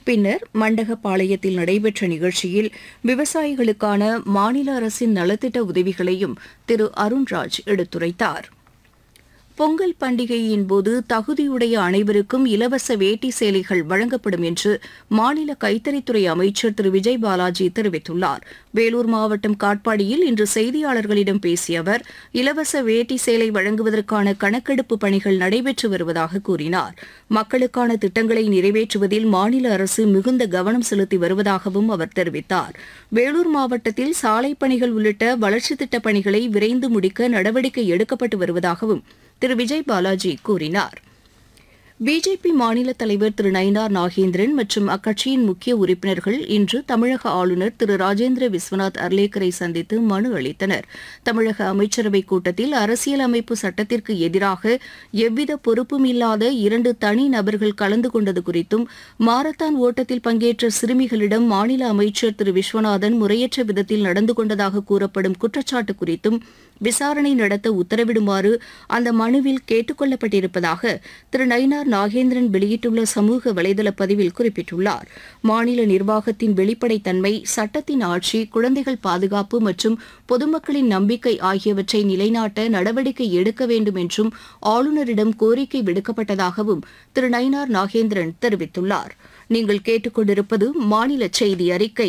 பின்னர் மண்டகப்பாளையத்தில் நடைபெற்ற நிகழ்ச்சியில் விவசாயிகளுக்கான மாநில அரசின் நலத்திட்ட உதவிகளையும் திரு அருண்ராஜ் எடுத்துரைத்தார் பொங்கல் பண்டிகையின் போது தகுதியுடைய அனைவருக்கும் இலவச வேட்டி சேலைகள் வழங்கப்படும் என்று மாநில கைத்தறித்துறை அமைச்சர் திரு விஜய் பாலாஜி தெரிவித்துள்ளார் வேலூர் மாவட்டம் காட்பாடியில் இன்று செய்தியாளர்களிடம் பேசிய அவர் இலவச வேட்டி சேலை வழங்குவதற்கான கணக்கெடுப்பு பணிகள் நடைபெற்று வருவதாக கூறினார் மக்களுக்கான திட்டங்களை நிறைவேற்றுவதில் மாநில அரசு மிகுந்த கவனம் செலுத்தி வருவதாகவும் அவர் தெரிவித்தார் வேலூர் மாவட்டத்தில் சாலை பணிகள் உள்ளிட்ட வளர்ச்சித் திட்டப் பணிகளை விரைந்து முடிக்க நடவடிக்கை எடுக்கப்பட்டு வருவதாகவும் திரு விஜய் பாலாஜி கூறினார் பிஜேபி மாநில தலைவர் திரு நயினார் நாகேந்திரன் மற்றும் அக்கட்சியின் முக்கிய உறுப்பினர்கள் இன்று தமிழக ஆளுநர் திரு ராஜேந்திர விஸ்வநாத் அர்லேக்கரை சந்தித்து மனு அளித்தனர் தமிழக அமைச்சரவைக் கூட்டத்தில் அரசியலமைப்பு சட்டத்திற்கு எதிராக எவ்வித பொறுப்பும் இல்லாத இரண்டு தனி நபர்கள் கலந்து கொண்டது குறித்தும் மாரத்தான் ஓட்டத்தில் பங்கேற்ற சிறுமிகளிடம் மாநில அமைச்சர் திரு விஸ்வநாதன் முறையற்ற விதத்தில் நடந்து கொண்டதாக கூறப்படும் குற்றச்சாட்டு குறித்தும் விசாரணை நடத்த உத்தரவிடுமாறு அந்த மனுவில் கேட்டுக் கொள்ளப்பட்டிருப்பதாக திரு நயினார் நாகேந்திரன் வெளியிட்டுள்ள சமூக வலைதள பதிவில் குறிப்பிட்டுள்ளார் மாநில நிர்வாகத்தின் வெளிப்படைத்தன்மை சட்டத்தின் ஆட்சி குழந்தைகள் பாதுகாப்பு மற்றும் பொதுமக்களின் நம்பிக்கை ஆகியவற்றை நிலைநாட்ட நடவடிக்கை எடுக்க வேண்டும் என்றும் ஆளுநரிடம் கோரிக்கை விடுக்கப்பட்டதாகவும் திரு நயினார் நாகேந்திரன் தெரிவித்துள்ளார் நீங்கள் கேட்டுக்கொண்டிருப்பது மாநில செய்தி அறிக்கை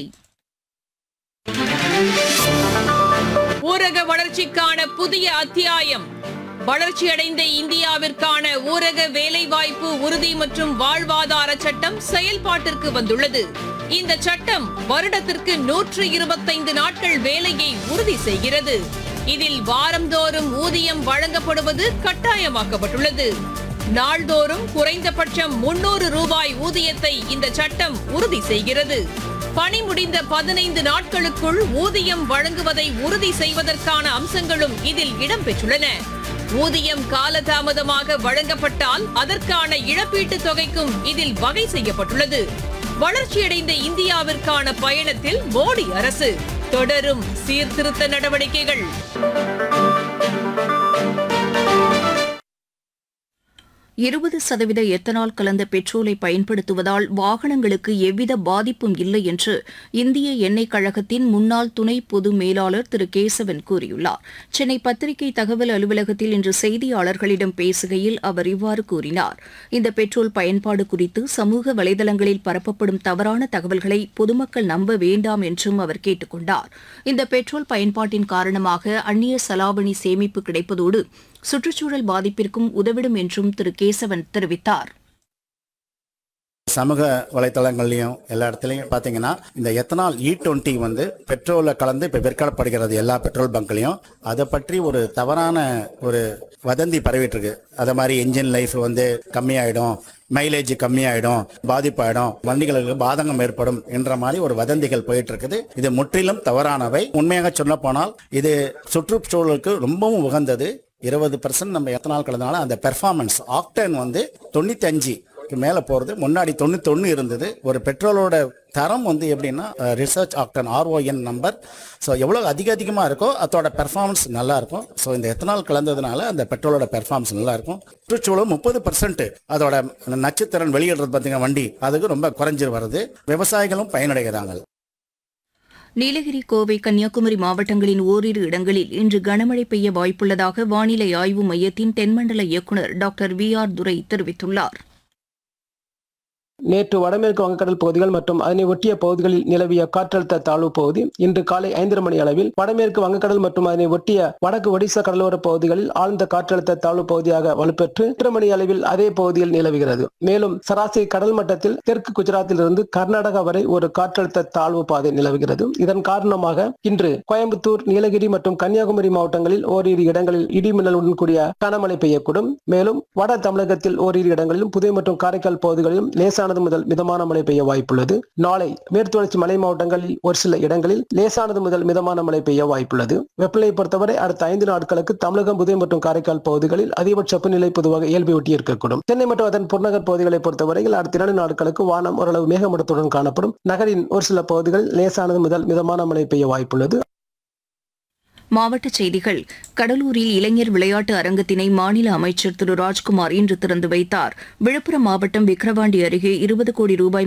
ஊரக வளர்ச்சிக்கான புதிய அத்தியாயம் வளர்ச்சியடைந்த இந்தியாவிற்கான ஊரக வேலைவாய்ப்பு உறுதி மற்றும் வாழ்வாதார சட்டம் செயல்பாட்டிற்கு வந்துள்ளது இந்த சட்டம் வருடத்திற்கு நூற்று இருபத்தைந்து நாட்கள் வேலையை உறுதி செய்கிறது இதில் வாரந்தோறும் ஊதியம் வழங்கப்படுவது கட்டாயமாக்கப்பட்டுள்ளது நாள்தோறும் குறைந்தபட்சம் முன்னூறு ரூபாய் ஊதியத்தை இந்த சட்டம் உறுதி செய்கிறது பணி முடிந்த பதினைந்து நாட்களுக்குள் ஊதியம் வழங்குவதை உறுதி செய்வதற்கான அம்சங்களும் இதில் இடம்பெற்றுள்ளன ஊதியம் காலதாமதமாக வழங்கப்பட்டால் அதற்கான இழப்பீட்டுத் தொகைக்கும் இதில் வகை செய்யப்பட்டுள்ளது வளர்ச்சியடைந்த இந்தியாவிற்கான பயணத்தில் மோடி அரசு தொடரும் சீர்திருத்த நடவடிக்கைகள் இருபது சதவீத எத்தனால் கலந்த பெட்ரோலை பயன்படுத்துவதால் வாகனங்களுக்கு எவ்வித பாதிப்பும் இல்லை என்று இந்திய எண்ணெய் கழகத்தின் முன்னாள் துணை பொது மேலாளர் திரு கேசவன் கூறியுள்ளார் சென்னை பத்திரிகை தகவல் அலுவலகத்தில் இன்று செய்தியாளர்களிடம் பேசுகையில் அவர் இவ்வாறு கூறினார் இந்த பெட்ரோல் பயன்பாடு குறித்து சமூக வலைதளங்களில் பரப்பப்படும் தவறான தகவல்களை பொதுமக்கள் நம்ப வேண்டாம் என்றும் அவர் கேட்டுக் கொண்டார் இந்த பெட்ரோல் பயன்பாட்டின் காரணமாக அந்நிய செலாவணி சேமிப்பு கிடைப்பதோடு சுற்றுச்சூழல் பாதிப்பிற்கும் உதவிடும் என்றும் திரு கேசவன் தெரிவித்தார் சமூக வலைத்தளங்கள்லையும் எல்லா இடத்துலையும் பார்த்தீங்கன்னா இந்த எத்தனால் இ டுவெண்ட்டி வந்து பெட்ரோலில் கலந்து இப்போ விற்கப்படுகிறது எல்லா பெட்ரோல் பங்க்லையும் அதை பற்றி ஒரு தவறான ஒரு வதந்தி பரவிட்டு இருக்கு அதை மாதிரி என்ஜின் லைஃப் வந்து கம்மியாயிடும் மைலேஜ் கம்மியாயிடும் பாதிப்பாயிடும் வண்டிகளுக்கு பாதகம் ஏற்படும் என்ற மாதிரி ஒரு வதந்திகள் போயிட்டு இருக்குது இது முற்றிலும் தவறானவை உண்மையாக சொல்ல போனால் இது சுற்றுச்சூழலுக்கு ரொம்பவும் உகந்தது இருபது பர்சன்ட் நம்ம எத்தனால் கலந்தனால அந்த பெர்ஃபார்மன்ஸ் ஆக்டன் வந்து தொண்ணூத்தி அஞ்சு மேல போறது முன்னாடி தொண்ணூத்தொன்னு இருந்தது ஒரு பெட்ரோலோட தரம் வந்து எப்படின்னா research octane RON number so எவ்வளோ அதிக அதிகமாக இருக்கோ அதோட பெர்ஃபார்மன்ஸ் நல்லா இருக்கும் ஸோ இந்த எத்தனால் கலந்ததுனால அந்த பெட்ரோலோட பெர்ஃபார்மன்ஸ் நல்லா இருக்கும் சுற்றுச்சூழல் முப்பது பர்சன்ட் அதோட நச்சுத்திறன் வெளியிடுறது பார்த்தீங்கன்னா வண்டி அதுக்கு ரொம்ப குறைஞ்சி வருது விவசாயிகளும் பயனடைகிறாங்க நீலகிரி கோவை கன்னியாகுமரி மாவட்டங்களின் ஓரிரு இடங்களில் இன்று கனமழை பெய்ய வாய்ப்புள்ளதாக வானிலை ஆய்வு மையத்தின் தென்மண்டல இயக்குநர் டாக்டர் வி ஆர் துரை தெரிவித்துள்ளார் நேற்று வடமேற்கு வங்கக்கடல் பகுதிகள் மற்றும் அதனை ஒட்டிய பகுதிகளில் நிலவிய காற்றழுத்த தாழ்வு பகுதி இன்று காலை ஐந்தரை மணி அளவில் வடமேற்கு வங்கக்கடல் மற்றும் அதனை ஒட்டிய வடக்கு ஒடிசா கடலோர பகுதிகளில் ஆழ்ந்த காற்றழுத்த தாழ்வு பகுதியாக வலுப்பெற்று எட்டு மணி அளவில் அதே பகுதியில் நிலவுகிறது மேலும் சராசரி கடல் மட்டத்தில் தெற்கு குஜராத்திலிருந்து கர்நாடகா வரை ஒரு காற்றழுத்த தாழ்வு பாதை நிலவுகிறது இதன் காரணமாக இன்று கோயம்புத்தூர் நீலகிரி மற்றும் கன்னியாகுமரி மாவட்டங்களில் ஓரிரு இடங்களில் இடி மின்னலுடன் கூடிய கனமழை பெய்யக்கூடும் மேலும் வட தமிழகத்தில் ஓரிரு இடங்களிலும் புதுவை மற்றும் காரைக்கால் பகுதிகளிலும் லேசான லேசானது முதல் மிதமான மழை பெய்ய வாய்ப்புள்ளது நாளை மேற்கு தொடர்ச்சி மலை மாவட்டங்களில் ஒரு சில இடங்களில் லேசானது முதல் மிதமான மழை பெய்ய வாய்ப்புள்ளது வெப்பநிலை பொறுத்தவரை அடுத்த ஐந்து நாட்களுக்கு தமிழகம் புதுவை மற்றும் காரைக்கால் பகுதிகளில் அதிகபட்ச வெப்பநிலை பொதுவாக இயல்பை ஒட்டி இருக்கக்கூடும் சென்னை மற்றும் அதன் புறநகர் பகுதிகளை பொறுத்தவரையில் அடுத்த இரண்டு நாட்களுக்கு வானம் ஓரளவு மேகமூட்டத்துடன் காணப்படும் நகரின் ஒரு சில பகுதிகளில் லேசானது முதல் மிதமான மழை பெய்ய வாய்ப்புள்ளது மாவட்டச் செய்திகள் கடலூரில் இளைஞர் விளையாட்டு அரங்கத்தினை மாநில அமைச்சர் திரு ராஜ்குமார் இன்று திறந்து வைத்தார் விழுப்புரம் மாவட்டம் விக்கிரவாண்டி அருகே இருபது கோடி ரூபாய்